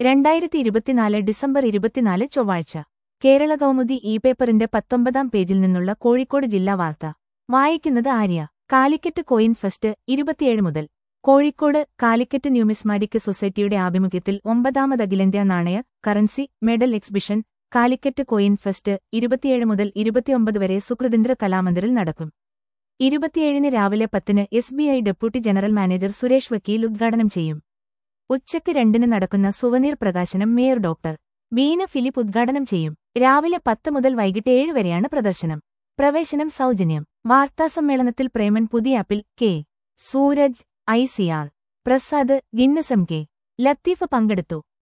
രണ്ടായിരത്തി ഇരുപത്തിനാല് ഡിസംബർ ഇരുപത്തിനാല് ചൊവ്വാഴ്ച കേരള കൗമുദി ഇ പേപ്പറിന്റെ പത്തൊമ്പതാം പേജിൽ നിന്നുള്ള കോഴിക്കോട് ജില്ലാ വാർത്ത വായിക്കുന്നത് ആര്യ കാലിക്കറ്റ് കോയിൻ ഫെസ്റ്റ് ഇരുപത്തിയേഴ് മുതൽ കോഴിക്കോട് കാലിക്കറ്റ് ന്യൂമിസ്മാറ്റിക് സൊസൈറ്റിയുടെ ആഭിമുഖ്യത്തിൽ ഒമ്പതാമത് അഖിലേന്ത്യാ നാണയ currency medal exhibition Calicut coin fest ഇരുപത്തിയേഴ് മുതൽ ഇരുപത്തിയൊമ്പത് വരെ സുകൃതീന്ദ്ര കലാമന്ദിറിൽ നടക്കും ഇരുപത്തിയേഴിന് രാവിലെ പത്തിന് S B I deputy general manager Suresh Vakkil ഉദ്ഘാടനം ചെയ്യും ഉച്ചയ്ക്ക് രണ്ടിന് നടക്കുന്ന സുവനീർ പ്രകാശനം മേയർ ഡോക്ടർ ബീന ഫിലിപ്പ് ഉദ്ഘാടനം ചെയ്യും രാവിലെ പത്ത് മുതൽ വൈകിട്ട് ഏഴ് വരെയാണ് പ്രദർശനം പ്രവേശനം സൗജന്യം വാർത്താസമ്മേളനത്തിൽ പ്രേമൻ പുതിയ ആപ്പിൽ K Sooraj I C R Prasad ഗിന്നസം കെ ലത്തീഫ് പങ്കെടുത്തു